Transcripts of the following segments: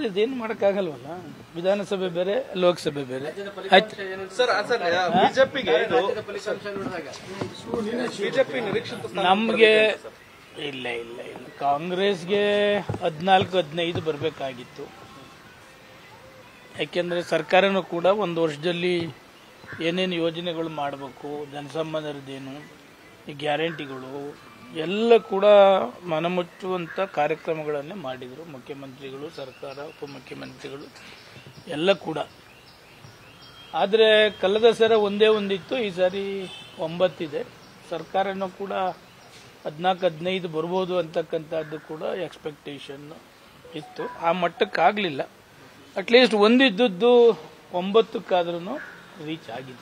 ಇರ್ತದೆ ಏನು ಮಾಡೋಕ್ಕಾಗಲ್ವಲ್ಲ ವಿಧಾನಸಭೆ ಬೇರೆ ಲೋಕಸಭೆ ಬೇರೆ ಆಯ್ತು ಸರ್ ಸರ್ ಬಿಜೆಪಿಗೆ ಇದು ಬಿಜೆಪಿ ನಿರೀಕ್ಷಿತ ಸ್ಥಾನ ನಮಗೆ ಇಲ್ಲ ಇಲ್ಲ ಇಲ್ಲ ಕಾಂಗ್ರೆಸ್ಗೆ ಹದಿನಾಲ್ಕು ಹದಿನೈದು ಬರಬೇಕಾಗಿತ್ತು ಯಾಕೆಂದರೆ ಸರ್ಕಾರನೂ ಕೂಡ ಒಂದು ವರ್ಷದಲ್ಲಿ ಏನೇನು ಯೋಜನೆಗಳು ಮಾಡಬೇಕು ಜನಸಾಮಾನ್ಯರದ್ದೇನು ಈ ಗ್ಯಾರಂಟಿಗಳು ಎಲ್ಲ ಕೂಡ ಮನಮುಚ್ಚುವಂಥ ಕಾರ್ಯಕ್ರಮಗಳನ್ನೇ ಮಾಡಿದರು ಮುಖ್ಯಮಂತ್ರಿಗಳು ಸರ್ಕಾರ ಉಪಮುಖ್ಯಮಂತ್ರಿಗಳು ಎಲ್ಲ ಕೂಡ ಆದರೆ ಕಳೆದ ಸರ ಒಂದೇ ಒಂದಿತ್ತು ಈ ಸಾರಿ ಒಂಬತ್ತಿದೆ ಸರ್ಕಾರನೂ ಕೂಡ ಹದಿನಾಲ್ಕು ಹದಿನೈದು ಬರ್ಬೋದು ಅಂತಕ್ಕಂಥದ್ದು ಕೂಡ ಎಕ್ಸ್ಪೆಕ್ಟೇಷನ್ ಇತ್ತು ಆ ಮಟ್ಟಕ್ಕಾಗಲಿಲ್ಲ ಅಟ್ಲೀಸ್ಟ್ ಒಂದಿದ್ದದ್ದು ಒಂಬತ್ತಕ್ಕಾದ್ರೂ ರೀಚ್ ಆಗಿದೆ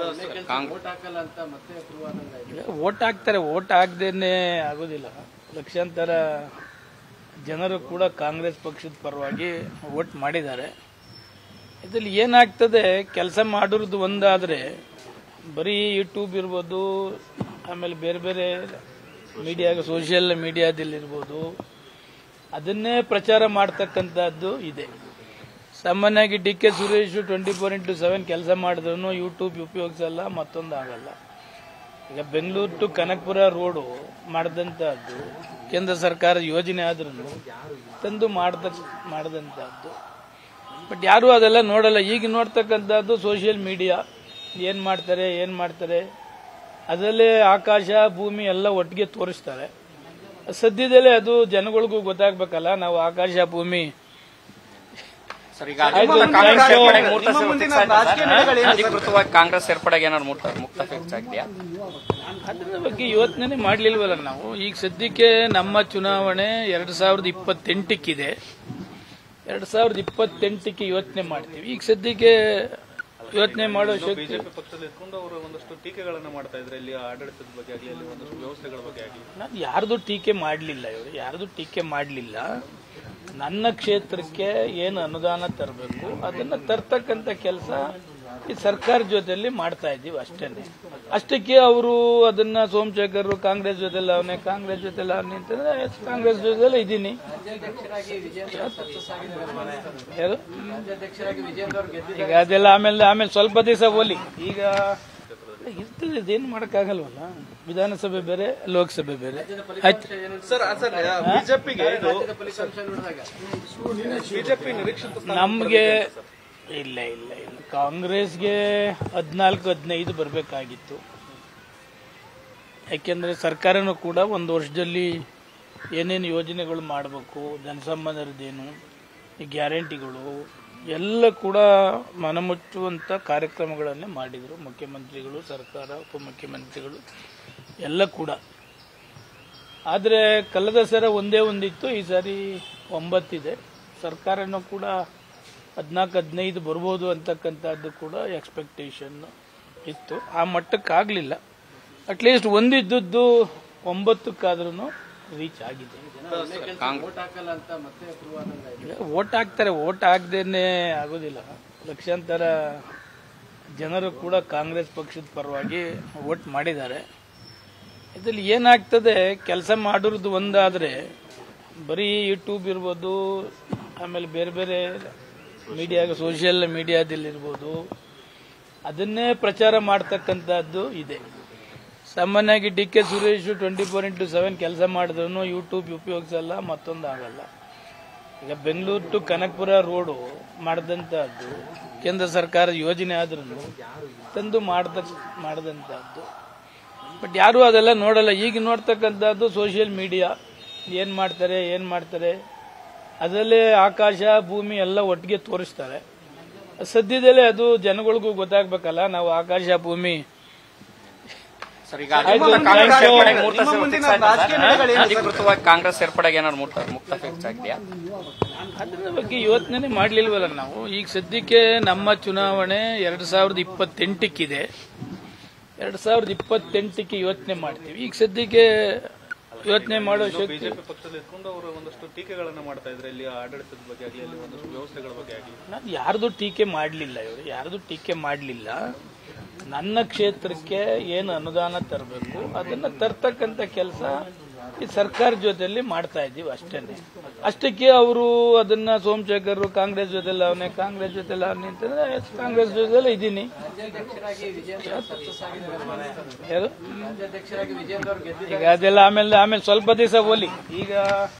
ಓಟ್ ಹಾಕ್ತಾರೆ ಓಟ್ ಹಾಕ್ದೇನೆ ಆಗೋದಿಲ್ಲ ಲಕ್ಷಾಂತರ ಜನರು ಕೂಡ ಕಾಂಗ್ರೆಸ್ ಪಕ್ಷದ ಪರವಾಗಿ ವೋಟ್ ಮಾಡಿದ್ದಾರೆ ಇದರಲ್ಲಿ ಏನಾಗ್ತದೆ ಕೆಲಸ ಮಾಡಿರೋದು ಒಂದಾದರೆ ಬರೀ ಯೂಟ್ಯೂಬ್ ಇರ್ಬೋದು ಆಮೇಲೆ ಬೇರೆ ಬೇರೆ ಮೀಡಿಯಾ ಸೋಷಿಯಲ್ ಮೀಡಿಯಾದಲ್ಲಿರ್ಬೋದು ಅದನ್ನೇ ಪ್ರಚಾರ ಮಾಡ್ತಕ್ಕಂಥದ್ದು ಇದೆ ಸಾಮಾನ್ಯವಾಗಿ D K Suresh twenty four into seven ಕೆಲಸ ಮಾಡಿದ್ರು ಯೂಟ್ಯೂಬ್ ಉಪಯೋಗಿಸಲ್ಲ ಮತ್ತೊಂದು ಆಗಲ್ಲ ಈಗ ಬೆಂಗಳೂರು ಟು ಕನಕಪುರ ರೋಡು ಮಾಡಿದಂಥದ್ದು ಕೇಂದ್ರ ಸರ್ಕಾರ ಯೋಜನೆ ಆದ್ರೂ ತಂದು ಮಾಡ್ದ ಮಾಡಿದಂಥದ್ದು ಬಟ್ ಯಾರೂ ಅದೆಲ್ಲ ನೋಡಲ್ಲ ಈಗ ನೋಡ್ತಕ್ಕಂಥದ್ದು ಸೋಷಿಯಲ್ ಮೀಡಿಯಾ ಏನು ಮಾಡ್ತಾರೆ ಏನು ಮಾಡ್ತಾರೆ ಅದರಲ್ಲೇ ಆಕಾಶ ಭೂಮಿ ಎಲ್ಲ ಒಟ್ಟಿಗೆ ತೋರಿಸ್ತಾರೆ ಸದ್ಯದಲ್ಲೇ ಅದು ಜನಗಳಿಗೂ ಗೊತ್ತಾಗ್ಬೇಕಲ್ಲ ನಾವು ಆಕಾಶ ಭೂಮಿ ಸರ್ ಈಗ ಆಯ್ತು, ಕಾಂಗ್ರೆಸ್ thank you. ಸೇರ್ಪಡೆಗೆ ಮುಹೂರ್ತ ನಿಮ್ಮ ಫಿಕ್ಸ್ ಮುಂದಿನ ಆಯ್ತಾ ರಾಜಕೀಯ ಸರ್? ನಡೆಗಳೇನು ಸರ್? ಅಧಿಕೃತವಾಗಿ ಕಾಂಗ್ರೆಸ್ ಸೇರ್ಪಡೆಗೆ ಏನಾದ್ರು ಮುಹೂರ್ತ ಮುಕ್ತ ಫಿಕ್ಸ್ ಆಗಿದೆಯಾ ಅದ್ರ ಬಗ್ಗೆ ಯೋಚನೆ ಮಾಡ್ಲಿಲ್ವಲ್ಲ ನಾವು ಈಗ ಸದ್ಯಕ್ಕೆ ನಮ್ಮ ಚುನಾವಣೆ ಎರಡ್ ಸಾವಿರದ ಇಪ್ಪತ್ತೆಂಟಕ್ಕಿದೆ ಎರಡ್ ಸಾವಿರದ ಇಪ್ಪತ್ತೆಂಟಕ್ಕೆ ಯೋಚನೆ ಮಾಡ್ತೀವಿ ಈಗ ಸದ್ಯಕ್ಕೆ ಯೋಚನೆ ಮಾಡೋ ಶಕ್ತಿ ಬಿಜೆಪಿ ಪಕ್ಷದಲ್ಲಿ ಇಟ್ಕೊಂಡು ಅವರು ಒಂದಷ್ಟು ಟೀಕೆಗಳನ್ನ ಮಾಡ್ತಾ ಇದ್ರೆ ಇಲ್ಲಿ ಆಡಳಿತದ ಬಗ್ಗೆ ಆಗಲಿ ಅಲ್ಲಿ ಒಂದಷ್ಟು ವ್ಯವಸ್ಥೆಗಳ ಬಗ್ಗೆ ಆಗಲಿ ನಾನು ಯಾರ್ದು ಟೀಕೆ ಮಾಡಲಿಲ್ಲ ಇವರು ಯಾರ್ದು ಟೀಕೆ ಮಾಡಲಿಲ್ಲ ನನ್ನ ಕ್ಷೇತ್ರಕ್ಕೆ ಏನು ಅನುದಾನ ತರಬೇಕು ಅದನ್ನ ತರ್ತಕ್ಕಂಥ ಕೆಲಸ ಈ ಸರ್ಕಾರ ಜೊತೆಯಲ್ಲಿ ಮಾಡ್ತಾ ಇದ್ದೀವಿ ಅಷ್ಟೇನೆ ಅಷ್ಟಕ್ಕೆ ಅವರು ಅದನ್ನ ಸೋಮಶೇಖರ್ ಕಾಂಗ್ರೆಸ್ ಜೊತೆಲ್ಲ ಅವನೇ ಕಾಂಗ್ರೆಸ್ ಜೊತೆಲ್ಲ ಅವನೇ ಅಂತಂದ್ರೆ ಎಸ್, ಕಾಂಗ್ರೆಸ್ ಜೊತೆಲ್ಲ ಇದ್ದೀನಿ ಯಾರು ಈಗ ಅದೆಲ್ಲ ಆಮೇಲೆ ಆಮೇಲೆ ಸ್ವಲ್ಪ ದಿವಸ ಹೋಲಿ ಈಗ ಇರ್ತದೆ ಇದೇನು ಮಾಡೋಕ್ಕಾಗಲ್ವಲ್ಲ ವಿಧಾನಸಭೆ ಬೇರೆ ಲೋಕಸಭೆ ಬೇರೆ ಆಯ್ತು ಸರ್ ಸರ್ ಬಿಜೆಪಿಗೆ ಇದು ಬಿಜೆಪಿ ನಿರೀಕ್ಷಿತ ಸ್ಥಾನ ನಮಗೆ ಇಲ್ಲ ಇಲ್ಲ ಇಲ್ಲ ಕಾಂಗ್ರೆಸ್ಗೆ ಹದಿನಾಲ್ಕು ಹದಿನೈದು ಬರಬೇಕಾಗಿತ್ತು ಯಾಕೆಂದರೆ ಸರ್ಕಾರನೂ ಕೂಡ ಒಂದು ವರ್ಷದಲ್ಲಿ ಏನೇನು ಯೋಜನೆಗಳು ಮಾಡಬೇಕು ಜನಸಾಮಾನ್ಯರದ್ದೇನು ಈ ಗ್ಯಾರಂಟಿಗಳು ಎಲ್ಲ ಕೂಡ ಮನಮುಚ್ಚುವಂಥ ಕಾರ್ಯಕ್ರಮಗಳನ್ನೇ ಮಾಡಿದರು ಮುಖ್ಯಮಂತ್ರಿಗಳು ಸರ್ಕಾರ ಉಪಮುಖ್ಯಮಂತ್ರಿಗಳು ಎಲ್ಲ ಕೂಡ ಆದರೆ ಕಳೆದ ಸರ ಒಂದೇ ಒಂದಿತ್ತು ಈ ಸಾರಿ ಒಂಬತ್ತಿದೆ ಸರ್ಕಾರನೂ ಕೂಡ ಹದಿನಾಲ್ಕು ಹದಿನೈದು ಬರ್ಬೋದು ಅಂತಕ್ಕಂಥದ್ದು ಕೂಡ ಎಕ್ಸ್ಪೆಕ್ಟೇಷನ್ ಇತ್ತು ಆ ಮಟ್ಟಕ್ಕಾಗಲಿಲ್ಲ ಅಟ್ಲೀಸ್ಟ್ ಒಂದಿದ್ದದ್ದು ಒಂಬತ್ತಕ್ಕಾದ್ರೂ ರೀಚ್ ಆಗಿದೆ ಓಟ್ ಹಾಕ್ತಾರೆ ಓಟ್ ಹಾಕ್ದೇನೆ ಆಗೋದಿಲ್ಲ ಲಕ್ಷಾಂತರ ಜನರು ಕೂಡ ಕಾಂಗ್ರೆಸ್ ಪಕ್ಷದ ಪರವಾಗಿ ವೋಟ್ ಮಾಡಿದ್ದಾರೆ ಇದರಲ್ಲಿ ಏನಾಗ್ತದೆ ಕೆಲಸ ಮಾಡಿರೋದು ಒಂದಾದರೆ ಬರೀ ಯೂಟ್ಯೂಬ್ ಇರ್ಬೋದು ಆಮೇಲೆ ಬೇರೆ ಬೇರೆ ಮೀಡಿಯಾ ಸೋಷಿಯಲ್ ಮೀಡಿಯಾದಲ್ಲಿರ್ಬೋದು ಅದನ್ನೇ ಪ್ರಚಾರ ಮಾಡ್ತಕ್ಕಂಥದ್ದು ಇದೆ ಸಾಮಾನ್ಯವಾಗಿ D K Suresh twenty four into seven ಕೆಲಸ ಮಾಡಿದ್ರು ಯೂಟ್ಯೂಬ್ ಉಪಯೋಗಿಸಲ್ಲ ಮತ್ತೊಂದು ಆಗಲ್ಲ ಈಗ ಬೆಂಗಳೂರು ಟು ಕನಕಪುರ ರೋಡು ಮಾಡಿದಂಥದ್ದು ಕೇಂದ್ರ ಸರ್ಕಾರ ಯೋಜನೆ ಆದ್ರೂ ತಂದು ಮಾಡ್ದ ಮಾಡಿದಂಥದ್ದು ಬಟ್ ಯಾರೂ ಅದೆಲ್ಲ ನೋಡಲ್ಲ ಈಗ ನೋಡ್ತಕ್ಕಂಥದ್ದು ಸೋಷಿಯಲ್ ಮೀಡಿಯಾ ಏನು ಮಾಡ್ತಾರೆ ಏನು ಮಾಡ್ತಾರೆ ಅದರಲ್ಲೇ ಆಕಾಶ ಭೂಮಿ ಎಲ್ಲ ಒಟ್ಟಿಗೆ ತೋರಿಸ್ತಾರೆ ಸದ್ಯದಲ್ಲೇ ಅದು ಜನಗಳಿಗೂ ಗೊತ್ತಾಗ್ಬೇಕಲ್ಲ ನಾವು ಆಕಾಶ ಭೂಮಿ ಸರ್ ಈಗ ಆಯ್ತು, ಕಾಂಗ್ರೆಸ್ thank you. ಸೇರ್ಪಡೆಗೆ ಮುಹೂರ್ತ ನಿಮ್ಮ ಫಿಕ್ಸ್ ಮುಂದಿನ ಆಯ್ತಾ ಸರ್? ರಾಜಕೀಯ ನಡೆಗಳೇನು ಸರ್? ಅಧಿಕೃತವಾಗಿ ಕಾಂಗ್ರೆಸ್ ಸೇರ್ಪಡೆಗೆ ಏನಾದ್ರು ಮುಹೂರ್ತ ಮುಕ್ತ ಫಿಕ್ಸ್ ಆಗಿದೆಯಾ ಅದ್ರ ಬಗ್ಗೆ ಯೋಚನೆ ಮಾಡ್ಲಿಲ್ವಲ್ಲ ನಾವು ಈಗ ಸದ್ಯಕ್ಕೆ ನಮ್ಮ ಚುನಾವಣೆ ಎರಡ್ ಸಾವಿರದ ಇಪ್ಪತ್ತೆಂಟಕ್ಕಿದೆ ಎರಡ್ ಸಾವಿರದ ಇಪ್ಪತ್ತೆಂಟಕ್ಕೆ ಯೋಚನೆ ಮಾಡ್ತೀವಿ ಈಗ ಸದ್ಯಕ್ಕೆ ಯೋಚನೆ ಮಾಡೋ ಶಕ್ತಿ ಬಿಜೆಪಿ ಪಕ್ಷದಲ್ಲಿ ಇಟ್ಕೊಂಡು ಅವರು ಒಂದಷ್ಟು ಟೀಕೆಗಳನ್ನ ಮಾಡ್ತಾ ಇದ್ರೆ ಇಲ್ಲಿ ಆಡಳಿತದ ಬಗ್ಗೆ ಆಗಲಿ ಅಲ್ಲಿ ಒಂದಷ್ಟು ವ್ಯವಸ್ಥೆಗಳ ಬಗ್ಗೆ ಆಗಲಿ ನಾನು ಯಾರ್ದು ಟೀಕೆ ಮಾಡಲಿಲ್ಲ ಇವರು ಯಾರ್ದು ಟೀಕೆ ಮಾಡಲಿಲ್ಲ ನನ್ನ ಕ್ಷೇತ್ರಕ್ಕೆ ಏನು ಅನುದಾನ ತರಬೇಕು ಅದನ್ನ ತರ್ತಕ್ಕಂಥ ಕೆಲಸ ಈ ಸರ್ಕಾರ ಜೊತೆಯಲ್ಲಿ ಮಾಡ್ತಾ ಇದ್ದೀವಿ ಅಷ್ಟೇನೆ ಅಷ್ಟಕ್ಕೆ ಅವರು ಅದನ್ನ ಸೋಮಶೇಖರ್ ಕಾಂಗ್ರೆಸ್ ಜೊತೆಲ್ಲ ಅವನೇ ಕಾಂಗ್ರೆಸ್ ಜೊತೆಲ್ಲ ಅವನೇ ಅಂತಂದ್ರೆ ಕಾಂಗ್ರೆಸ್ ಜೊತೆಲ್ಲ ಇದ್ದೀನಿ ಯಾರು ಈಗ ಅದೆಲ್ಲ ಆಮೇಲೆ ಆಮೇಲೆ ಸ್ವಲ್ಪ ದಿವಸ ಹೋಲಿ ಈಗ